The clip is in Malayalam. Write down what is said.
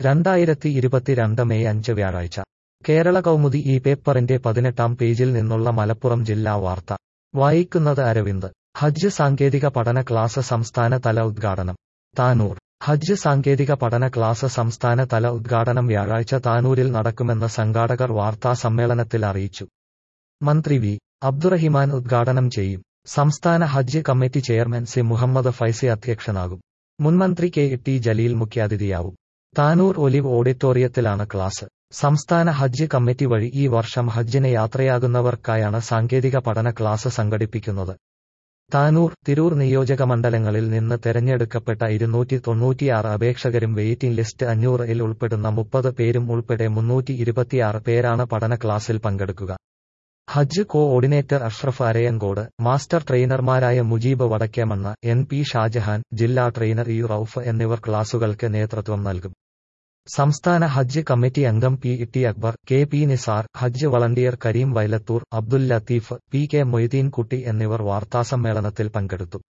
രണ്ടായിരത്തി ഇരുപത്തിരണ്ട് മെയ് അഞ്ച് വ്യാഴാഴ്ച കേരള കൗമുദി ഈ പേപ്പറിന്റെ പതിനെട്ടാം പേജിൽ നിന്നുള്ള മലപ്പുറം ജില്ലാ വാർത്ത വായിക്കുന്നത് അരവിന്ദ് ഹജ്ജ് സാങ്കേതിക പഠന ക്ലാസ് സംസ്ഥാന തല ഉദ്ഘാടനം താനൂർ ഹജ്ജ് സാങ്കേതിക പഠന ക്ലാസ് സംസ്ഥാന തല ഉദ്ഘാടനം വ്യാഴാഴ്ച താനൂരിൽ നടക്കുമെന്ന് സംഘാടകർ വാർത്താ സമ്മേളനത്തിൽ അറിയിച്ചു മന്ത്രി വി അബ്ദുറഹിമാൻ ഉദ്ഘാടനം ചെയ്യും സംസ്ഥാന ഹജ്ജ് committee chairman C Muhammad Faizi അധ്യക്ഷനാകും മുൻമന്ത്രി കെ ടി ജലീൽ മുഖ്യാതിഥിയാവും താനൂർ ഒലിവ് ഓഡിറ്റോറിയത്തിലാണ് ക്ലാസ് സംസ്ഥാന ഹജ്ജ് കമ്മിറ്റി വഴി ഈ വർഷം ഹജ്ജിന് യാത്രയാകുന്നവർക്കായാണ് സാങ്കേതിക പഠന ക്ലാസ് സംഘടിപ്പിക്കുന്നത് താനൂർ തിരൂർ നിയോജക മണ്ഡലങ്ങളിൽ നിന്ന് തെരഞ്ഞെടുക്കപ്പെട്ട ഇരുന്നൂറ്റി തൊണ്ണൂറ്റിയാറ് അപേക്ഷകരും വെയിറ്റിംഗ് ലിസ്റ്റ് അഞ്ഞൂറിൽ ഉൾപ്പെടുന്ന മുപ്പത് പേരും ഉൾപ്പെടെ മുന്നൂറ്റി ഇരുപത്തിയാറ് പേരാണ് പഠന ക്ലാസ്സിൽ പങ്കെടുക്കുക ഹജ്ജ് coordinator Ashraf Arayankode master ട്രെയിനർമാരായ മുജീബ് വടക്കേമണ്ണ എൻ പി ഷാജഹാൻ ജില്ലാ ട്രെയിനർ യു റൌഫ് എന്നിവർ ക്ലാസുകൾക്ക് നേതൃത്വം നൽകും സംസ്ഥാന ഹജ്ജ് കമ്മിറ്റി അംഗം P T Akbar K P Nisar ഹജ്ജ് volunteer Kareem Vailathur Abdul Latheef P K Moideen Kutty എന്നിവർ വാർത്താസമ്മേളനത്തിൽ പങ്കെടുത്തു